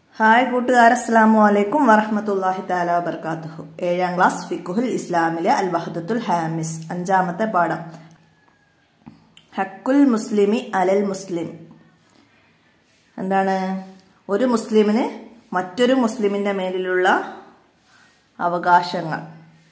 hi കൂട്ടുകാർ അസ്സാം വലൈക്കും വറഹമത്തല്ലാഹി താല വബർക്കാത്തുഹു ഏഴാം ക്ലാസ് ഫിക്കുഹുൽ ഇസ്ലാമിലെ അൽ വഹദത്തുൽ ഹാമിസ് അഞ്ചാമത്തെ പാഠം ഹക്കുൽ മുസ്ലിമി അലൽ മുസ്ലിം എന്താണ് ഒരു മുസ്ലിമിന് മറ്റൊരു മുസ്ലിമിന്റെ മേലിലുള്ള അവകാശങ്ങൾ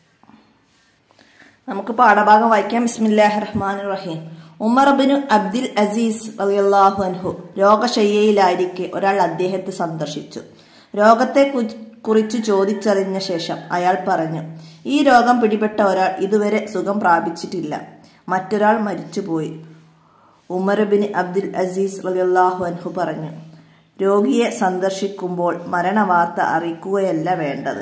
നമുക്ക് പാഠഭാഗം വായിക്കാം ബിസ്മില്ലാഹി റഹ്മാൻ റഹീം ഉമർ ബിനു അബ്ദുൽ അസീസ് റളിയല്ലാഹു അൻഹു രോഗശയ്യയിലായിരിക്കെ ഒരാൾ അദ്ദേഹത്തെ സന്ദർശിച്ചു രോഗത്തെ കുറിച്ച് ചോദിച്ചറിഞ്ഞ ശേഷം അയാൾ പറഞ്ഞു ഈ രോഗം പിടിപെട്ട ഒരാൾ ഇതുവരെ സുഖം പ്രാപിച്ചിട്ടില്ല മറ്റൊരാൾ മരിച്ചുപോയി ഉമർ ബിൻ അബ്ദുൽ അസീസ് റളിയല്ലാഹു അൻഹു പറഞ്ഞു രോഗിയെ സന്ദർശിക്കുമ്പോൾ മരണവാർത്ത അറിയിക്കുകയല്ല വേണ്ടത്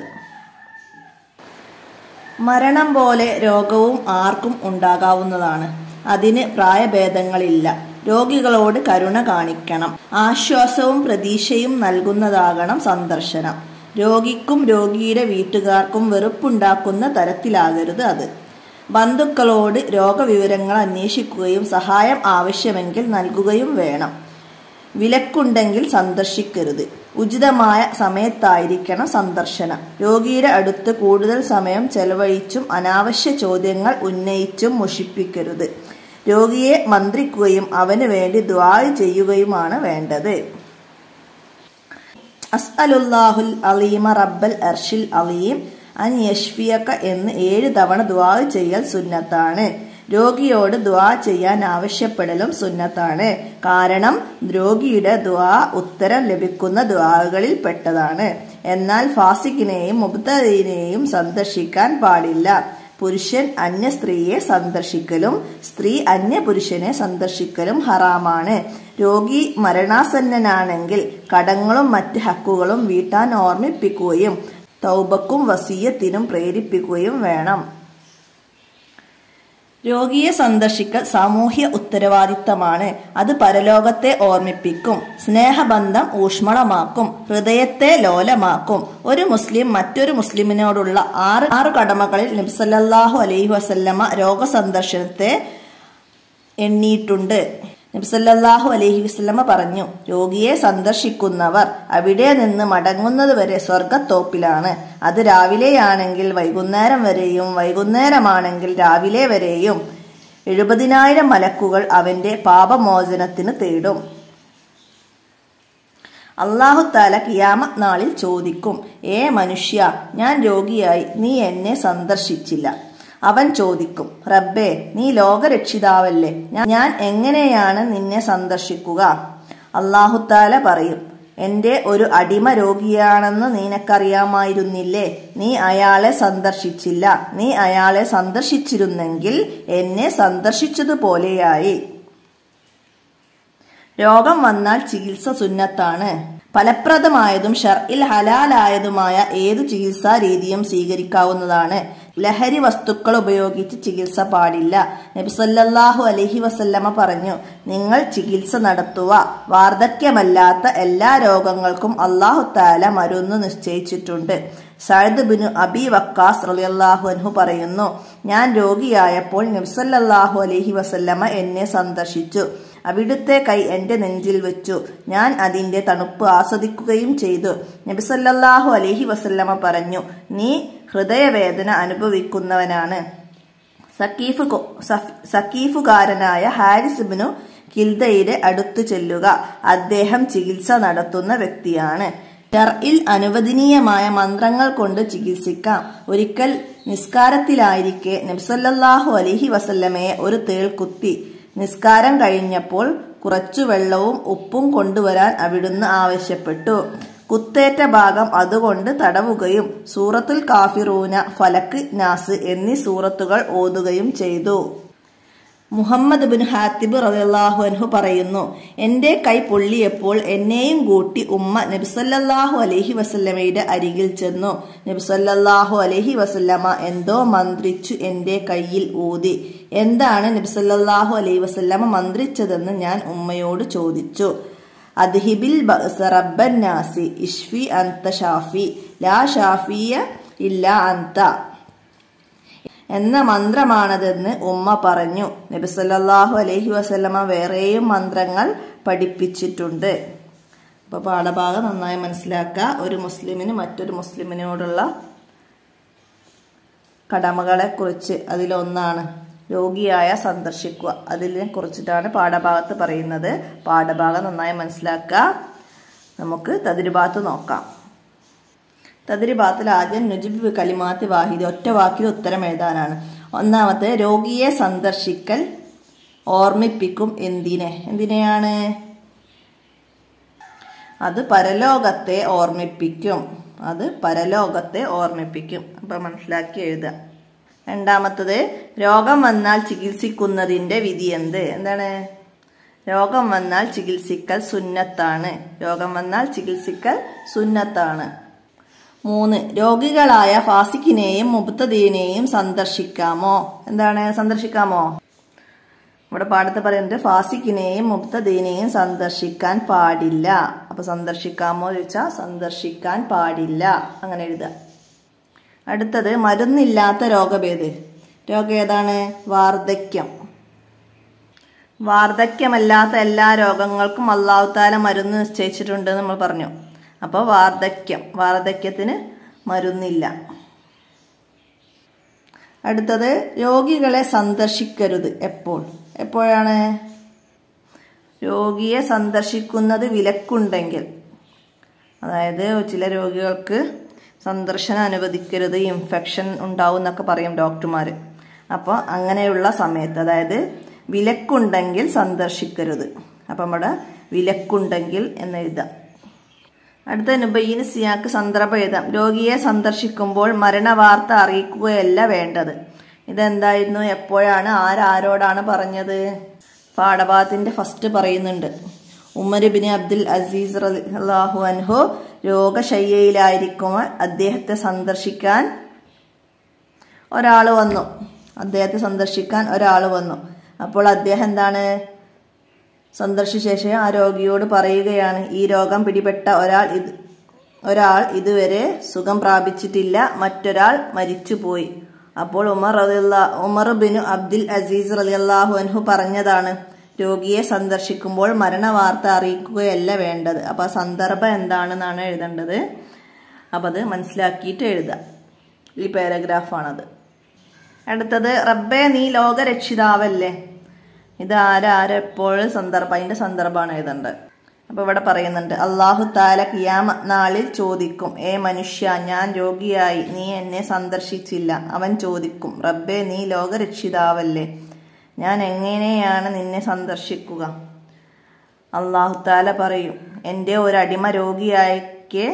മരണം പോലെ രോഗവും ആർക്കും ഉണ്ടാകാവുന്നതാണ് അതിന് പ്രായഭേദങ്ങളില്ല രോഗികളോട് കരുണ കാണിക്കണം ആശ്വാസവും പ്രതീക്ഷയും നൽകുന്നതാകണം സന്ദർശനം രോഗിക്കും രോഗിയുടെ വീട്ടുകാർക്കും വെറുപ്പുണ്ടാക്കുന്ന തരത്തിലാകരുത് അത് ബന്ധുക്കളോട് രോഗവിവരങ്ങൾ അന്വേഷിക്കുകയും സഹായം ആവശ്യമെങ്കിൽ നൽകുകയും വേണം വിലക്കുണ്ടെങ്കിൽ സന്ദർശിക്കരുത് ഉചിതമായ സമയത്തായിരിക്കണം സന്ദർശനം രോഗിയുടെ അടുത്ത് കൂടുതൽ സമയം ചെലവഴിച്ചും അനാവശ്യ ചോദ്യങ്ങൾ ഉന്നയിച്ചും മുഷിപ്പിക്കരുത് രോഗിയെ മന്ത്രിക്കുകയും അവന് വേണ്ടി ദ്വായ് ചെയ്യുകയുമാണ് വേണ്ടത് അസ്അലുല്ലാഹുൽ അലീമ റബ്ബൽ അർഷിൽ അലീം അൻ യഷ്ഫിയക്ക എന്ന് ഏഴ് തവണ ദ്വാ ചെയ്യൽ സുന്നത്താണ് രോഗിയോട് ദ്വാ ചെയ്യാൻ ആവശ്യപ്പെടലും സുന്നത്താണ് കാരണം രോഗിയുടെ ദ്വാ ഉത്തരം ലഭിക്കുന്ന ദ്വാകളിൽ പെട്ടതാണ് എന്നാൽ ഫാസിഖിനെയും മുബ്തദീനെയും സന്ദർശിക്കാൻ പാടില്ല പുരുഷൻ അന്യ സ്ത്രീയെ സന്ദർശിക്കലും സ്ത്രീ അന്യ പുരുഷനെ സന്ദർശിക്കലും ഹറാമാണ് രോഗി മരണാസന്നനാണെങ്കിൽ കടങ്ങളും മറ്റ് ഹക്കുകളും വീട്ടാൻ ഓർമ്മിപ്പിക്കുകയും തൗബക്കും വസീയത്തിനും പ്രേരിപ്പിക്കുകയും വേണം രോഗിയെ സന്ദർശിക്കൽ സാമൂഹ്യ ഉത്തരവാദിത്തമാണ് അത് പരലോകത്തെ ഓർമ്മിപ്പിക്കും സ്നേഹബന്ധം ഊഷ്മളമാക്കും ഹൃദയത്തെ ലോലമാക്കും ഒരു മുസ്ലിം മറ്റൊരു മുസ്ലിമിനോടുള്ള ആറ് ആറ് കടമകളിൽ നബ്സല്ലാഹു അലൈഹി വസല്ലമ രോഗസന്ദർശനത്തെ എണ്ണിയിട്ടുണ്ട് നബ്സല്ലാഹു അലൈഹി വസ്ലമ പറഞ്ഞു രോഗിയെ സന്ദർശിക്കുന്നവർ അവിടെ നിന്ന് മടങ്ങുന്നത് വരെ സ്വർഗത്തോപ്പിലാണ് അത് രാവിലെയാണെങ്കിൽ വൈകുന്നേരം വരെയും വൈകുന്നേരമാണെങ്കിൽ രാവിലെ വരെയും എഴുപതിനായിരം മലക്കുകൾ അവന്റെ പാപമോചനത്തിന് തേടും അള്ളാഹു താല കിയാമ നാളിൽ ചോദിക്കും ഏ മനുഷ്യ ഞാൻ രോഗിയായി നീ എന്നെ സന്ദർശിച്ചില്ല അവൻ ചോദിക്കും റബ്ബേ നീ ലോകരക്ഷിതാവല്ലേ ഞാൻ എങ്ങനെയാണ് നിന്നെ സന്ദർശിക്കുക അള്ളാഹുത്താല പറയും എന്റെ ഒരു അടിമ രോഗിയാണെന്ന് നിനക്കറിയാമായിരുന്നില്ലേ നീ അയാളെ സന്ദർശിച്ചില്ല നീ അയാളെ സന്ദർശിച്ചിരുന്നെങ്കിൽ എന്നെ സന്ദർശിച്ചതുപോലെയായി രോഗം വന്നാൽ ചികിത്സ സുന്നത്താണ് ഫലപ്രദമായതും ഷർഇൽ ഹലാലായതുമായ ഏതു ചികിത്സാ രീതിയും സ്വീകരിക്കാവുന്നതാണ് ലഹരി വസ്തുക്കൾ ഉപയോഗിച്ച് ചികിത്സ പാടില്ല നബിസല്ലാഹു അലഹി വസല്ലമ പറഞ്ഞു നിങ്ങൾ ചികിത്സ നടത്തുക വാർദ്ധക്യമല്ലാത്ത എല്ലാ രോഗങ്ങൾക്കും അള്ളാഹു താല മരുന്ന് നിശ്ചയിച്ചിട്ടുണ്ട് സയദ് ബിനു അബി വക്കാസ് റളിയല്ലാഹു അൻഹു പറയുന്നു ഞാൻ രോഗിയായപ്പോൾ നബ്സല്ലാഹു അലഹി വസല്ലമ എന്നെ സന്ദർശിച്ചു അവിടുത്തെ കൈ എന്റെ നെഞ്ചിൽ വെച്ചു ഞാൻ അതിന്റെ തണുപ്പ് ആസ്വദിക്കുകയും ചെയ്തു നബിസല്ലാഹു അലഹി വസല്ലമ പറഞ്ഞു നീ ഹൃദയവേദന അനുഭവിക്കുന്നവനാണ് സക്കീഫ് സക്കീഫുകാരനായ ഹാരിസിബിനു കിൽദയുടെ അടുത്തു ചെല്ലുക അദ്ദേഹം ചികിത്സ നടത്തുന്ന വ്യക്തിയാണ് ഷർഇൽ അനുവദനീയമായ മന്ത്രങ്ങൾ കൊണ്ട് ചികിത്സിക്കാം ഒരിക്കൽ നിസ്കാരത്തിലായിരിക്കെ നബ്സല്ലാഹു അലഹി വസല്ലമയെ ഒരു തേൾ കുത്തി നിസ്കാരം കഴിഞ്ഞപ്പോൾ കുറച്ചു വെള്ളവും ഉപ്പും കൊണ്ടുവരാൻ അവിടുന്ന് ആവശ്യപ്പെട്ടു കുത്തേറ്റ ഭാഗം അതുകൊണ്ട് തടവുകയും സൂറത്തുൽ കാഫിറൂന ഫലക്ക് നാസ് എന്നീ സൂറത്തുകൾ ഓതുകയും ചെയ്തു മുഹമ്മദ് ബിൻ ഹാത്തിബ് റളിയല്ലാഹു അൻഹു പറയുന്നു എന്റെ കൈ പൊള്ളിയപ്പോൾ എന്നെയും കൂട്ടി ഉമ്മ നബിസല്ലാഹു അലഹി വസല്ലമയുടെ അരികിൽ ചെന്നു നബിസല്ലാഹു അലഹി വസല്ലമ എന്തോ മന്ത്രിച്ചു എന്റെ കയ്യിൽ ഊതി എന്താണ് നബിസല്ലാഹു അലൈഹി വസല്ലമ മന്ത്രിച്ചതെന്ന് ഞാൻ ഉമ്മയോട് ചോദിച്ചു അദ്ഹിബിൽ റബ്ബന്നാസി ഇഷ്ഫി അന്ത ഷാഫി ലാ ഷാഫിയ ഇല്ല അന്ത എന്ന മന്ത്രമാണതെന്ന് ഉമ്മ പറഞ്ഞു നബിസല്ലാഹു അലൈഹി വസല്ലമ വേറെയും മന്ത്രങ്ങൾ പഠിപ്പിച്ചിട്ടുണ്ട് അപ്പോൾ പാഠഭാഗം നന്നായി മനസ്സിലാക്കുക ഒരു മുസ്ലിമിന് മറ്റൊരു മുസ്ലിമിനോടുള്ള കടമകളെ കുറിച്ച് അതിലൊന്നാണ് രോഗിയായ സന്ദർശിക്കുക അതിനെ കുറിച്ചിട്ടാണ് പാഠഭാഗത്ത് പറയുന്നത് പാഠഭാഗം നന്നായി മനസ്സിലാക്കുക നമുക്ക് തതിരുഭാഗത്ത് നോക്കാം തതിരുഭാഗത്തിൽ ആദ്യം നുജിബ് കലിമാത്ത് വാഹിദ് ഒറ്റ വാക്കിൽ ഉത്തരം എഴുതാനാണ് ഒന്നാമത്തെ രോഗിയെ സന്ദർശിക്കൽ ഓർമ്മിപ്പിക്കും എന്തിനെ എന്തിനെയാണ് അത് പരലോകത്തെ ഓർമ്മിപ്പിക്കും അത് പരലോകത്തെ ഓർമ്മിപ്പിക്കും അപ്പം മനസ്സിലാക്കി എഴുതുക രണ്ടാമത്തത് രോഗം വന്നാൽ ചികിത്സിക്കുന്നതിൻ്റെ വിധി എന്ത് എന്താണ് രോഗം വന്നാൽ ചികിത്സിക്കൽ സുന്നത്താണ് രോഗം വന്നാൽ ചികിത്സിക്കൽ സുന്നത്താണ് മൂന്ന് രോഗികളായ ഫാസിക്കിനെയും മുബത്തദീനെയും സന്ദർശിക്കാമോ എന്താണ് സന്ദർശിക്കാമോ ഇവിടെ പാടത്ത് പറയുന്നത് ഫാസിക്കിനെയും മുബ്തദീനെയും സന്ദർശിക്കാൻ പാടില്ല അപ്പൊ സന്ദർശിക്കാമോ ചോദിച്ചാൽ സന്ദർശിക്കാൻ പാടില്ല അങ്ങനെ എഴുതുക അടുത്തത് മരുന്നില്ലാത്ത രോഗഭേദ് രോഗം ഏതാണ് വാർദ്ധക്യം വാർദ്ധക്യമല്ലാത്ത എല്ലാ രോഗങ്ങൾക്കും അള്ളാഹുത്താല മരുന്ന് നിശ്ചയിച്ചിട്ടുണ്ട് നമ്മൾ പറഞ്ഞു അപ്പോൾ വാർദ്ധക്യം വാർദ്ധക്യത്തിന് മരുന്നില്ല അടുത്തത് രോഗികളെ സന്ദർശിക്കരുത് എപ്പോൾ എപ്പോഴാണ് രോഗിയെ സന്ദർശിക്കുന്നത് വിലക്കുണ്ടെങ്കിൽ അതായത് ചില രോഗികൾക്ക് സന്ദർശനം അനുവദിക്കരുത് ഇൻഫെക്ഷൻ ഉണ്ടാവും എന്നൊക്കെ പറയും ഡോക്ടർമാർ അപ്പോൾ അങ്ങനെയുള്ള സമയത്ത് അതായത് വിലക്കുണ്ടെങ്കിൽ സന്ദർശിക്കരുത് അപ്പം നമ്മുടെ വിലക്കുണ്ടെങ്കിൽ എന്ന് എഴുതാം അടുത്ത നുബൈന് സിയാക്ക് സന്ദർഭം എഴുതാം രോഗിയെ സന്ദർശിക്കുമ്പോൾ മരണവാർത്ത അറിയിക്കുകയല്ല വേണ്ടത് ഇതെന്തായിരുന്നു എപ്പോഴാണ് ആരാരോടാണ് പറഞ്ഞത് പാഠഭാഗത്തിന്റെ ഫസ്റ്റ് പറയുന്നുണ്ട് ഉമ്മർ ബിൻ അബ്ദുൽ അസീസ് അള്ളാഹു അൻഹു രോഗശയ്യയിലായിരിക്കുമ്പോൾ അദ്ദേഹത്തെ സന്ദർശിക്കാൻ ഒരാൾ വന്നു അദ്ദേഹത്തെ സന്ദർശിക്കാൻ ഒരാൾ വന്നു അപ്പോൾ അദ്ദേഹം എന്താണ് സന്ദർശിച്ച ശേഷം ആ രോഗിയോട് പറയുകയാണ് ഈ രോഗം പിടിപെട്ട ഒരാൾ ഇത് ഒരാൾ ഇതുവരെ സുഖം പ്രാപിച്ചിട്ടില്ല മറ്റൊരാൾ മരിച്ചുപോയി അപ്പോൾ ഉമർ റളിയല്ലാ ഉമർ ബിനു അബ്ദുൽ അസീസ് റളിയല്ലാഹു അൻഹു പറഞ്ഞതാണ് രോഗിയെ സന്ദർശിക്കുമ്പോൾ മരണവാർത്ത അറിയിക്കുകയല്ല വേണ്ടത് അപ്പൊ ആ സന്ദർഭം എന്താണെന്നാണ് എഴുതേണ്ടത് അപ്പൊ അത് മനസ്സിലാക്കിയിട്ട് എഴുതുക ഈ പാരഗ്രാഫാണത് അടുത്തത് റബ്ബേ നീ ലോകരക്ഷിതാവല്ലേ ഇത് ആരാരെപ്പോഴും സന്ദർഭം അതിന്റെ സന്ദർഭമാണ് എഴുതേണ്ടത് അപ്പൊ ഇവിടെ പറയുന്നുണ്ട് അള്ളാഹു താല കിയാമ നാളിൽ ചോദിക്കും ഏ മനുഷ്യ ഞാൻ രോഗിയായി നീ എന്നെ സന്ദർശിച്ചില്ല അവൻ ചോദിക്കും റബ്ബേ നീ ലോകരക്ഷിതാവല്ലേ ഞാൻ എങ്ങനെയാണ് നിന്നെ സന്ദർശിക്കുക അള്ളാഹു താല പറയും എൻ്റെ ഒരു അടിമ രോഗിയായിക്ക്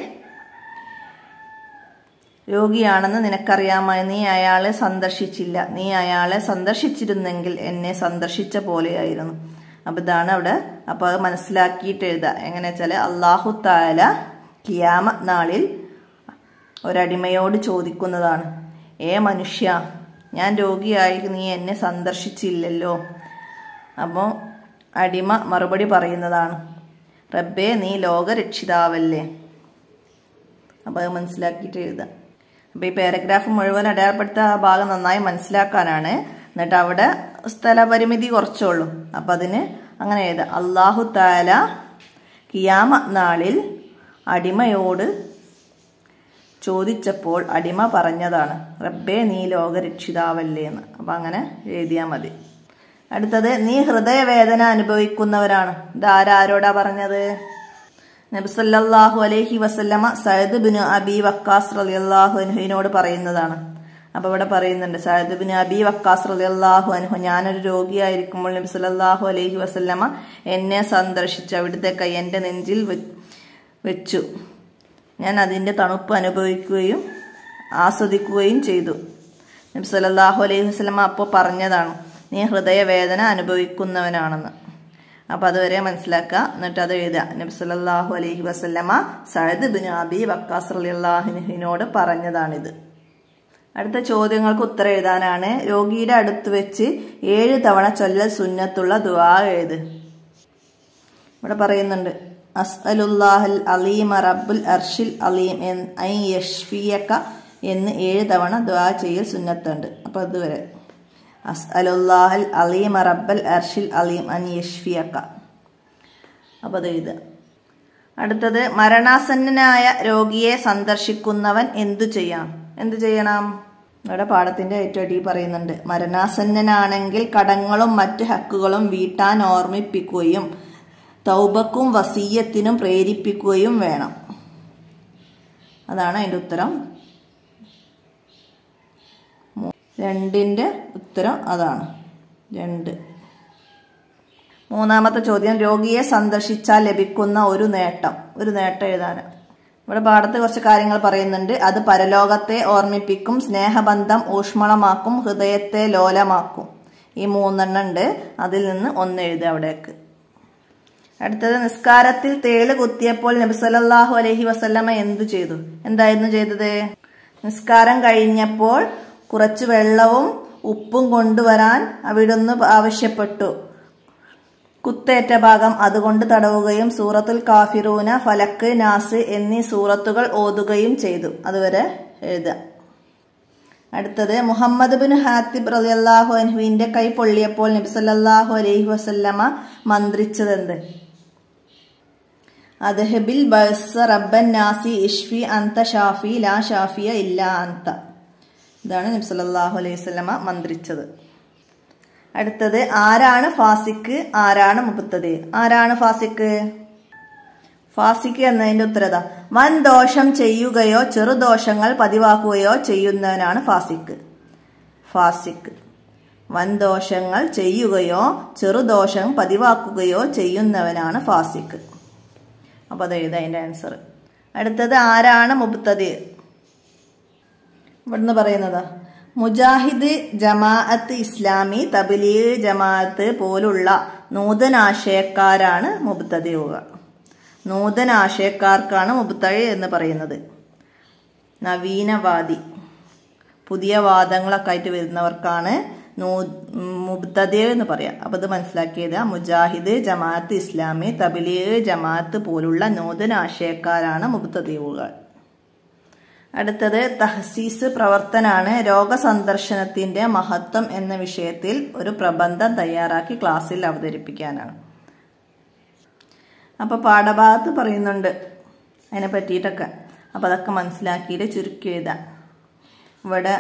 രോഗിയാണെന്ന് നിനക്കറിയാമായി നീ അയാളെ സന്ദർശിച്ചില്ല നീ അയാളെ സന്ദർശിച്ചിരുന്നെങ്കിൽ എന്നെ സന്ദർശിച്ച പോലെയായിരുന്നു അപ്പൊ ഇതാണ് അവിടെ അപ്പൊ അത് മനസ്സിലാക്കിയിട്ട് എഴുതാം എങ്ങനെ വെച്ചാല് അള്ളാഹു താല കിയാമ നാളിൽ ഒരടിമയോട് ചോദിക്കുന്നതാണ് ഏ മനുഷ്യ ഞാൻ രോഗിയായി നീ എന്നെ സന്ദർശിച്ചില്ലല്ലോ അപ്പോൾ അടിമ മറുപടി പറയുന്നതാണ് റബ്ബേ നീ ലോകരക്ഷിതാവല്ലേ അപ്പോൾ അത് മനസ്സിലാക്കിയിട്ട് എഴുതാം അപ്പോൾ ഈ പാരഗ്രാഫ് മുഴുവൻ അടയാളപ്പെടുത്ത ആ ഭാഗം നന്നായി മനസ്സിലാക്കാനാണ് എന്നിട്ട് അവിടെ സ്ഥലപരിമിതി കുറച്ചുള്ളൂ അപ്പം അതിന് അങ്ങനെ എഴുതാം അള്ളാഹു താല കിയാമ നാളിൽ അടിമയോട് ചോദിച്ചപ്പോൾ അടിമ പറഞ്ഞതാണ് റബ്ബേ നീ ലോകരക്ഷിതാവല്ലേ എന്ന് അപ്പം അങ്ങനെ എഴുതിയാൽ മതി അടുത്തത് നീ ഹൃദയവേദന അനുഭവിക്കുന്നവരാണ് ഇത് ആരാരോടാ പറഞ്ഞത് നബിസല്ലാഹു അലൈഹി വസല്ലമ സയദ് ബിൻ അബി വക്കാസ് റലിയല്ലാഹു അൻഹുവിനോട് പറയുന്നതാണ് അപ്പൊ ഇവിടെ പറയുന്നുണ്ട് സയദ് ബിൻ അബി വക്കാസ് റലിയല്ലാഹു അൻഹു ഞാനൊരു രോഗിയായിരിക്കുമ്പോൾ നബി സല്ലല്ലാഹു അലൈഹി വസല്ലമ എന്നെ സന്ദർശിച്ചു അവിടുത്തെ കൈ എൻ്റെ നെഞ്ചിൽ വെച്ചു ഞാൻ അതിൻ്റെ തണുപ്പ് അനുഭവിക്കുകയും ആസ്വദിക്കുകയും ചെയ്തു നബി സല്ലല്ലാഹു അലൈഹി വസല്ലമ അപ്പോൾ പറഞ്ഞതാണ് നീ ഹൃദയവേദന അനുഭവിക്കുന്നവനാണെന്ന് അപ്പൊ അതുവരെ മനസ്സിലാക്കുക എന്നിട്ട് അത് എഴുതുക നബി സല്ലല്ലാഹു അലൈഹി വസല്ലമ സഅദ് ബിൻ അബി വക്കാസ് റളിയല്ലാഹുവിനോട് പറഞ്ഞതാണിത് അടുത്ത ചോദ്യങ്ങൾക്ക് ഉത്തരം എഴുതാനാണ് രോഗിയുടെ അടുത്ത് വെച്ച് ഏഴ് തവണ ചൊല്ലൽ സുന്നത്തുള്ള ദുആ എഴുത് ഇവിടെ പറയുന്നുണ്ട് അസ്അലുല്ലാഹൽ അലീമ റബ്ബുൽ അർഷിൽ അലീം ഐ യഷ്ഫിയക്ക എന്ന് ഏഴ് തവണ ദുആ ചെയ്യൽ സുന്നത്തുണ്ട് അപ്പൊ അതുവരെ അസ്അലുല്ലാഹൽ അലീമ റബ്ബൽ അർഷിൽ അലീം അൻ യഷ്ഫിയക്ക അപ്പോൾ അത് എഴുതുക അടുത്തത് മരണാസന്നനായ രോഗിയെ സന്ദർശിക്കുന്നവൻ എന്തു ചെയ്യണം എന്തു ചെയ്യണം ഇവിടെ പാഠത്തിന്റെ ഏറ്റവും അടി പറയുന്നുണ്ട് മരണാസന്നനാണെങ്കിൽ കടങ്ങളും മറ്റ് ഹക്കുകളും വീട്ടാൻ ഓർമ്മിപ്പിക്കുകയും തൗബക്കും വസീയത്തിനും പ്രേരിപ്പിക്കുകയും വേണം അതാണ് അതിന്റെ ഉത്തരം രണ്ടിന്റെ ഉത്തരം അതാണ് രണ്ട് മൂന്നാമത്തെ ചോദ്യം രോഗിയെ സന്ദർശിച്ചാൽ ലഭിക്കുന്ന ഒരു നേട്ടം ഒരു നേട്ടം എഴുതാന് ഇവിടെ പാഠത്ത് കുറച്ച് കാര്യങ്ങൾ പറയുന്നുണ്ട് അത് പരലോകത്തെ ഓർമ്മിപ്പിക്കും സ്നേഹബന്ധം ഊഷ്മളമാക്കും ഹൃദയത്തെ ലോലമാക്കും ഈ മൂന്നെണ്ണം ഉണ്ട് അതിൽ നിന്ന് ഒന്ന് എഴുതുക അവിടേക്ക് അടുത്തത് നിസ്കാരത്തിൽ തേള് കുത്തിയപ്പോൾ നബി സല്ലല്ലാഹു അലൈഹി വസല്ലമ എന്തു ചെയ്തു എന്തായിരുന്നു ചെയ്തത് നിസ്കാരം കഴിഞ്ഞപ്പോൾ കുറച്ച് വെള്ളവും ഉപ്പും കൊണ്ടുവരാൻ അവിടുന്ന് ആവശ്യപ്പെട്ടു കുത്തേറ്റ ഭാഗം അതുകൊണ്ട് തടവുകയും സൂറത്തുൽ കാഫിറൂന ഫലക്ക് നാസ് എന്നീ സൂറത്തുകൾ ഓതുകയും ചെയ്തു അതുവരെ എഴുതുക അടുത്തത് മുഹമ്മദ് ബിൻ ഹാത്തിബ് റളിയല്ലാഹു അൻഹുവിന്റെ കൈ പൊള്ളിയപ്പോൾ നബി സല്ലല്ലാഹു അലൈഹി വസല്ലമ മന്ത്രിച്ചതെന്ത് അദ്ഹബിൽ ബഅസ റബ്ബൻ നാസി ഇഷ്ഫി അന്ത ഷാഫി ലാ ഷാഫിയ ഇല്ല അന്ത ഇതാണ് നബി സല്ലല്ലാഹു അലൈഹി വസല്ലമ മന്ത്രിച്ചത് അടുത്തത് ആരാണ് ഫാസിക്ക് ആരാണ് മുബത്തത് ആരാണ് ഫാസിക്ക് ഫാസിക്ക് എന്നതിന്റെ ഉത്തരത വൻ ദോഷം ചെയ്യുകയോ ചെറുദോഷങ്ങൾ പതിവാക്കുകയോ ചെയ്യുന്നവനാണ് ഫാസിക്ക് ഫാസിക്ക് വൻ ദോഷങ്ങൾ ചെയ്യുകയോ ചെറുദോഷം പതിവാക്കുകയോ ചെയ്യുന്നവനാണ് ഫാസിക്ക് അപ്പോൾ അത് എഴുതാം അതിൻ്റെ ആൻസർ അടുത്തത് ആരാണ് മുബത്തത് ഇവിടുന്ന് പറയുന്നതാ മുജാഹിദ് ജമാഅത്ത് ഇസ്ലാമി തബ്ലീഗ് ജമാഅത്ത് പോലുള്ള നൂതനാശയക്കാരാണ് മുബ്തദിയുകൾ നൂതനാശയക്കാർക്കാണ് മുബ്തഴി എന്ന് പറയുന്നത് നവീനവാദി പുതിയ വാദങ്ങളൊക്കെ ആയിട്ട് വരുന്നവർക്കാണ് നൂ മുബ്തദ എന്ന് പറയാം അപ്പൊ ഇത് മനസ്സിലാക്കിയത് മുജാഹിദ് ജമാഅത്ത് ഇസ്ലാമി തബ്ലീഗ് ജമാഅത്ത് പോലുള്ള നൂതനാശയക്കാരാണ് മുബ്തദിയുകൾ അടുത്തത് തഹസീസ് പ്രവർത്തനാണ് രോഗസന്ദർശനത്തിന്റെ മഹത്വം എന്ന വിഷയത്തിൽ ഒരു പ്രബന്ധം തയ്യാറാക്കി ക്ലാസ്സിൽ അവതരിപ്പിക്കാനാണ് അപ്പൊ പാഠഭാഗത്ത് പറയുന്നുണ്ട് അതിനെ പറ്റിയിട്ടൊക്കെ അപ്പൊ അതൊക്കെ മനസ്സിലാക്കിയിട്ട് ചുരുക്കി എഴുതാം ഇവിടെ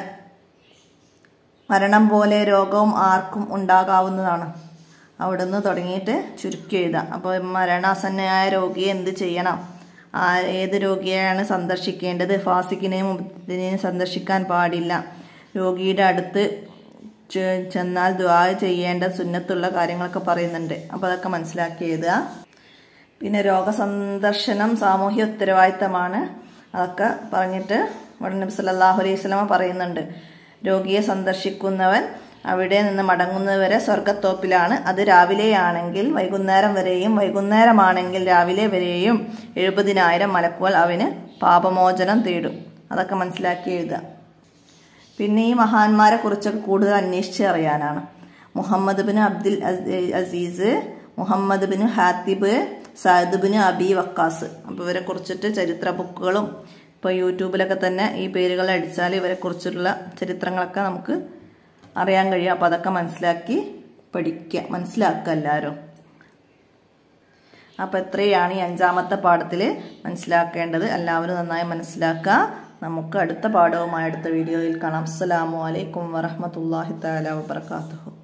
മരണം പോലെ രോഗവും ആർക്കും ഉണ്ടാകാവുന്നതാണ് അവിടുന്ന് തുടങ്ങിയിട്ട് ചുരുക്കി എഴുതാം അപ്പോൾ മരണാസന്നയായ രോഗിയെ എന്ത് ചെയ്യണം ആ ഏത് രോഗിയെയാണ് സന്ദർശിക്കേണ്ടത് ഫാസിക്കിനെയും മുബത്തിനെയും സന്ദർശിക്കാൻ പാടില്ല രോഗിയുടെ അടുത്ത് ചെന്നാൽ ദ്വാ ചെയ്യേണ്ട സുന്നത്തുള്ള കാര്യങ്ങളൊക്കെ പറയുന്നുണ്ട് അപ്പോൾ അതൊക്കെ മനസ്സിലാക്കി എഴുതുക പിന്നെ രോഗസന്ദർശനം സാമൂഹ്യ ഉത്തരവാദിത്തമാണ് അതൊക്കെ പറഞ്ഞിട്ട് ഇവിടെ നബി സല്ലല്ലാഹു അലൈഹി വസല്ലമ പറയുന്നുണ്ട് രോഗിയെ സന്ദർശിക്കുന്നവൻ അവിടെ നിന്ന് മടങ്ങുന്നതുവരെ സ്വർഗത്തോപ്പിലാണ് അത് രാവിലെയാണെങ്കിൽ വൈകുന്നേരം വരെയും വൈകുന്നേരമാണെങ്കിൽ രാവിലെ വരെയും എഴുപതിനായിരം മലക്കുകൾ അവന് പാപമോചനം തേടും അതൊക്കെ മനസ്സിലാക്കി എഴുതുക പിന്നെ ഈ മഹാന്മാരെ കുറിച്ചൊക്കെ കൂടുതൽ അന്വേഷിച്ച് അറിയാനാണ് Muhammad bin Abdul Aziz Muhammad bin Hatib Saad bin Abi Waqqas അപ്പോൾ ഇവരെ കുറിച്ചിട്ട് ചരിത്ര ബുക്കുകളും ഇപ്പോൾ യൂട്യൂബിലൊക്കെ തന്നെ ഈ പേരുകൾ അടിച്ചാൽ ഇവരെ കുറിച്ചിട്ടുള്ള ചരിത്രങ്ങളൊക്കെ നമുക്ക് അറിയാൻ കഴിയും അപ്പോൾ അതൊക്കെ മനസ്സിലാക്കി പഠിക്കുക മനസ്സിലാക്കുക എല്ലാവരും അപ്പോൾ എത്രയാണ് ഈ അഞ്ചാമത്തെ പാഠത്തിൽ മനസ്സിലാക്കേണ്ടത് എല്ലാവരും നന്നായി മനസ്സിലാക്കുക നമുക്ക് അടുത്ത പാഠവുമായി അടുത്ത വീഡിയോയിൽ കാണാം അസ്സലാമു അലൈക്കും വറഹമത്തല്ലാഹി തആല വബറകാതുഹു